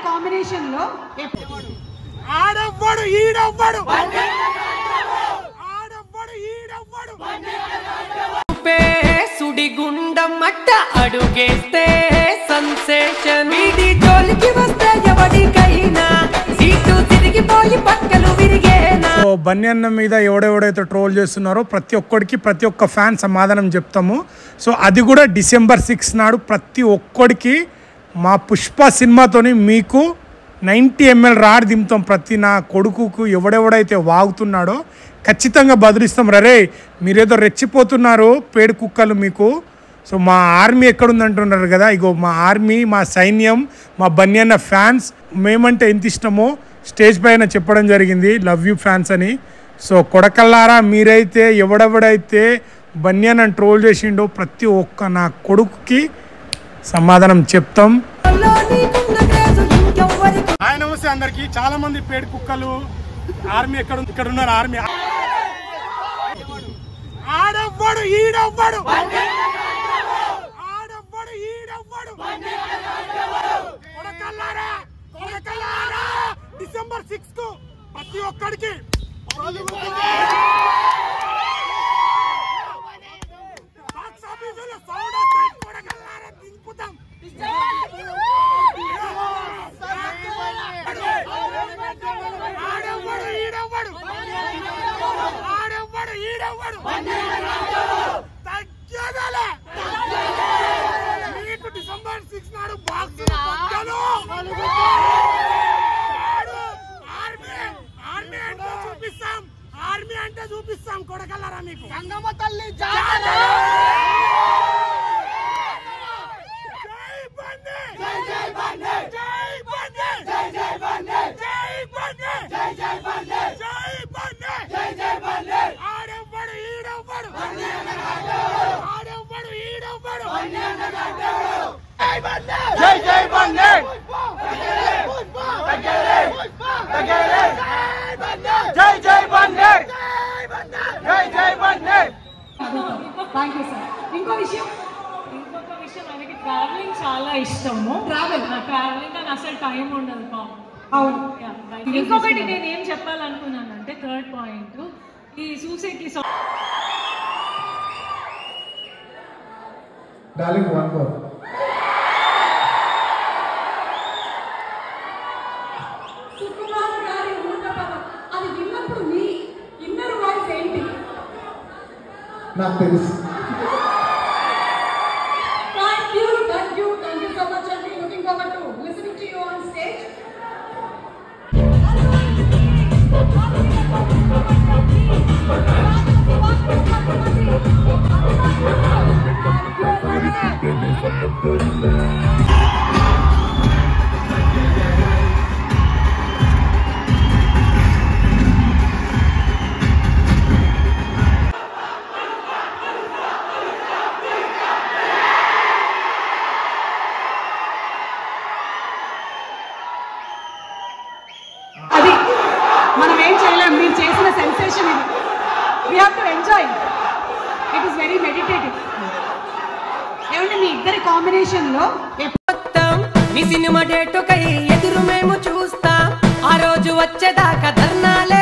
Combination లో ఎప్పుడు ఆడవ్వడు ఈడవ్వడు ఆడవ్వడు ఈడవ్వడు pay సుడిగుండం మట్ట అడుగేస్తే సన్సేషన్ వీడి జోలికి వస్తే ఎవడికైనా సీటు తిరిగిపోయి పక్కలు విరిగేనా సో బన్నీ అన్న మీద ఎవడెవడైతే ట్రోల్ చేస్తున్నారో ప్రతి ఒక్కడికి ప్రతి ఒక్క ఫ్యాన్ సమాధానం చెప్తాము సో అది కూడా డిసెంబర్ సిక్స్ నాడు ప్రతి ఒక్కడికి మా పుష్ప సినిమాతోని మీకు నైంటీ ఎంఎల్ రాడ్ దింపుతాం ప్రతి నా కొడుకుకు ఎవడెవడైతే వాగుతున్నాడో ఖచ్చితంగా బదిలిస్తాం రరే మీరేదో రెచ్చిపోతున్నారు పేడు కుక్కలు మీకు సో మా ఆర్మీ ఎక్కడుంది అంటున్నారు కదా ఇగో మా ఆర్మీ మా సైన్యం మా బన్నీ అన్న ఫ్యాన్స్ మేమంటే ఎంత ఇష్టమో స్టేజ్ పైన చెప్పడం జరిగింది లవ్ యూ ఫ్యాన్స్ అని సో కొడకల్లారా మీరైతే ఎవడెవడైతే బన్నీ అన్న ట్రోల్ చేసిండో ప్రతి ఒక్క నా కొడుకుకి సమాధానం చెప్తాం హాయ్ నమస్తే అందరికి చాలా మంది పేడు కుక్కలు ఆర్మీ ఎక్కడ ఉంది? ఇక్కడ ఉన్నారు ఆర్మీ ఆడవ్వడు ఈడవ్వడు ఆడవ్వడు ఈడవ్వడు కొడకల్లారా కొడకల్లారా డిసెంబర్ సిక్స్ కు ప్రతి ఒక్కడికి బాక్స్ ఆఫీసులో సౌండ్ వస్తాయి కొడకల్లారా దింపుతాం ఆడవ్వడు ఈడవ్వడు ఆడవ్వడు ఈడవ్వడు తగ్గదలే మీకు డిసెంబర్ సిక్స్ నాడు బాక్స్ ఆర్మీ ఆర్మీ అంటే చూపిస్తాం ఆర్మీ అంటే చూపిస్తాం కొడగలరా మీకు గంగమ్మ తల్లి జై బండి జై జై బండి జై బండి జై జై బండి జై బండి జై జై బండి జై బండి జై జై బండి ఆడవ్వడు ఈడవ్వడు ఆడవ్వడు ఈడవ్వడు జై బండి జై జై బండి జై జై బండి జై జై బండి థ్యాంక్ యూ సార్ ఇంకో విషయం ఇంకొక విషయం ఆయనకి ట్రావెలింగ్ చాలా ఇష్టము Travel. ట్రావెలింగ్ అని అసలు టైం ఉండదు పాపం అవును Yeah, right. ఇంకొకటి నేను ఏం చెప్పాలనుకున్నానంటే థర్డ్ పాయింట్ ఈ సూసైడ్ కి Darling, one more. సుకుమార్ గారి ఊటపదం అది విన్నప్పుడు మీ ఇన్నర్ వాయిస్ ఏంటి నాకు తెలుసు thank you thank you thank you so much అండి looking forward to listening to you on stage అది మనం ఏం చేయలేం మీరు చేసిన సెన్సేషన్ ఇది we have to enjoy it is very meditative ఏమంటే మీ ఇద్దరి కాంబినేషన్ లో మొత్తం నీ సినిమా డేటుకై ఎదురు మేము చూస్తాం ఆ రోజు వచ్చేదాకా ధర్నాలే